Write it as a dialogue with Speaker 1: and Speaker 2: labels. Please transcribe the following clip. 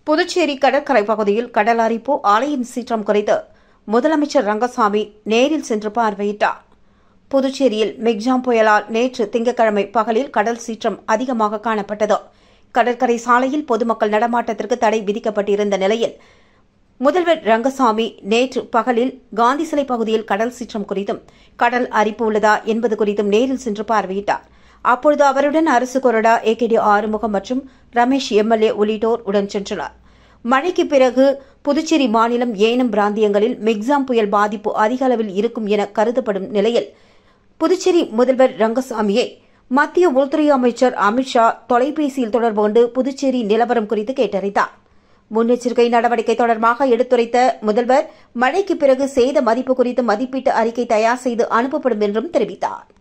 Speaker 1: புதுச்சேரி கடற்கரை பகுதியில் கடல் அரிப்பு ஆலயம் சீற்றம் குறித்து முதலமைச்சர் ரங்கசாமி நேரில் சென்று பார்வையிட்டார் புதுச்சேரியில் மிக்ஜாம் புயலால் நேற்று திங்கட்கிழமை பகலில் கடல் சீற்றம் அதிகமாக காணப்பட்டது கடற்கரை சாலையில் பொதுமக்கள் நடமாட்டத்திற்கு தடை விதிக்கப்பட்டிருந்த நிலையில் முதல்வர் ரங்கசாமி நேற்று பகலில் காந்தி சிலை பகுதியில் கடல் சீற்றம் குறித்தும் கடல் அரிப்பு உள்ளதா என்பது குறித்தும் நேரில் சென்று பார்வையிட்டார் அப்பொழுது அவருடன் அரசு கொறடா ஏ கே டி ஆறுமுகம் மற்றும் ரமேஷ் எம்எல்ஏ உள்ளிட்டோர் உடன் சென்றனர் மழைக்கு பிறகு புதுச்சேரி மாநிலம் ஏனம் பிராந்தியங்களில் மிக்ஸாம் புயல் பாதிப்பு அதிக அளவில் இருக்கும் என கருதப்படும் நிலையில் புதுச்சேரி முதல்வர் ரங்கசாமியை மத்திய உள்துறை அமைச்சர் அமித்ஷா தொலைபேசியில் தொடர்பு கொண்டு புதுச்சேரி நிலவரம் குறித்து கேட்டறிந்தார் முன்னெச்சரிக்கை நடவடிக்கை தொடர்பாக எடுத்துரைத்த முதல்வர் மழைக்கு பிறகு சேத மதிப்பு குறித்து மதிப்பீட்டு அறிக்கை தயார் செய்து அனுப்பப்படும் என்றும் தெரிவித்தார்